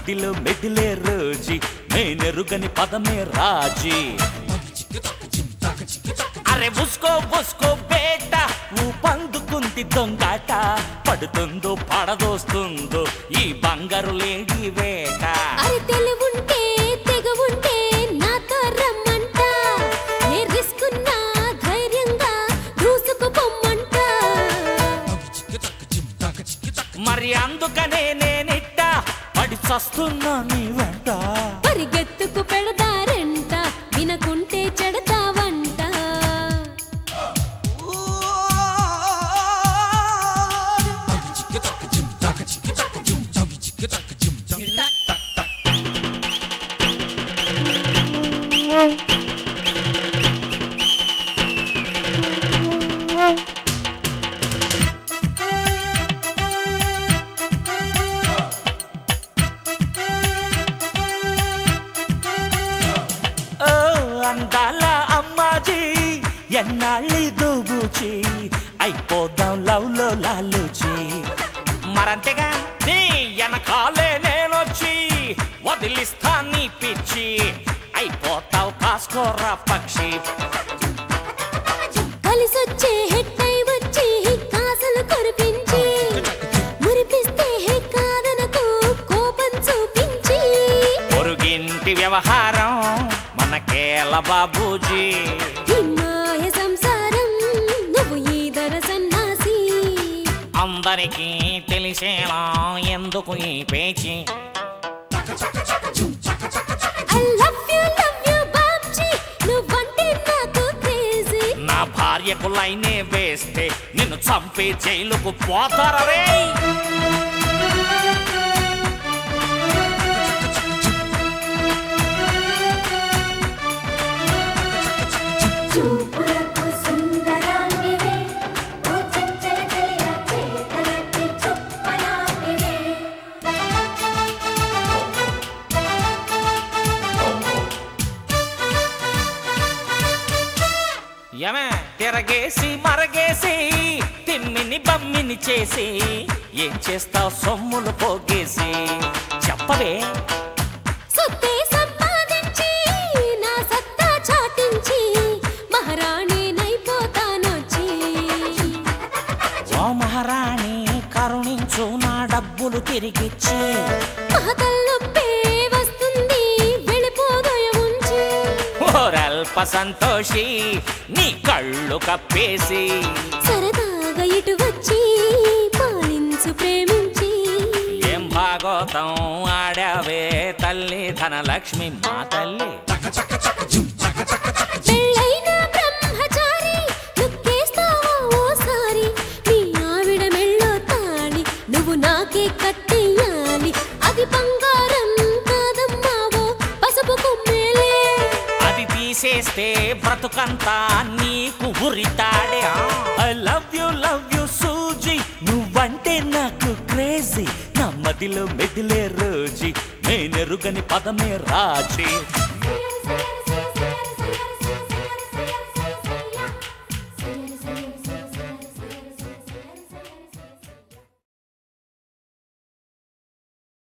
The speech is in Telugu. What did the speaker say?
మదిలో మెదిలే రోజీ నేనెరుగని పదమే రాజీ అరే ఉస్కో ఉస్కో బేట ఊపందుకుంది దొంగాట పడుతుందో పడదోస్తుందో ఈ బంగారు లేడి వేట అరే తెలివుంటే తెగవుంటే నాతో రమ్మంట ఏ రిస్కున్నా ధైర్యంగా దూసుకుపోమ్మంట మరి అందుకనే నేనిట్ట పడి చస్తున్నా నీ వెంట పరిగెత్తుకు పెడదారంట వినకుంటే చెడతావంట ఓ అందాల అమ్మాజీ ఎన్నాళ్ళి దూబుచి అయిపోదాం లవ్ లో లాలుచి మరంతేగా నీ వెనకాలే నేనొచ్చి వదిలిస్తా నీ పిచ్చి అయిపోతావు కాసుకోరా పక్షి కలిసొచ్చే హెట్టై వచ్చి కాసలు కురిపించి మురిపిస్తే హే కాదనకు కోపం చూపించి పొరుగింటి వ్యవహారం మనకేల బాబూజీ ఈ మాయ సంసారం నువ్వు ఈ దర సన్నాసి అందరికీ తెలిసేలా ఎందుకు ఈ పేచి I love you love you Babji నువ్వంటే నాకు క్రేజీ నా భార్యకు లైనే వేస్తే నిన్ను చంపి జైలుకు పోతారే చూపులకు సుందరాంగివే ఓ చంచల కలియ చేతలకి చొప్పనాంగివే యమే తిరగేసి మరగేసి తిమ్మిని బమ్మిని చేసి ఏం చేస్తావు సొమ్ములు పోగేసి చెప్పవే సొత్తే సంపాదించి నా సత్తా చాటించి మహారాణి నైపోతానొచ్చి ఓ మహారాణి కరుణించు నా డబ్బులు తిరిగిచ్చి మహతల్లొప్పే వస్తుంది వెళ్ళిపోదోయ ఉంచి ఓరల్ప సంతోషి నీ కళ్ళు కప్పేసి సరదాగా ఇటు వచ్చి పాలించు ప్రేమించి ఏం భాగోతం ఆడావే తల్లి ధనలక్ష్మి మా తల్లి పెళ్ళైన బ్రహ్మచారి లుక్కేస్తావా ఓసారి నీ ఆవిడ మెళ్ళో తాళి నువ్వు నాకే కట్టెయ్యాలి అది బంగారం కాదమ్మావో పసుపు కొమ్మేలే అది తీసేస్తే బ్రతుకంతా నీకు ఉరితాడే I love you love you Suzy నువ్వంటే నాకు క్రేజీ నా మదిలో మెదిలే రోజీ నేనెరుగని పదమే రాజీ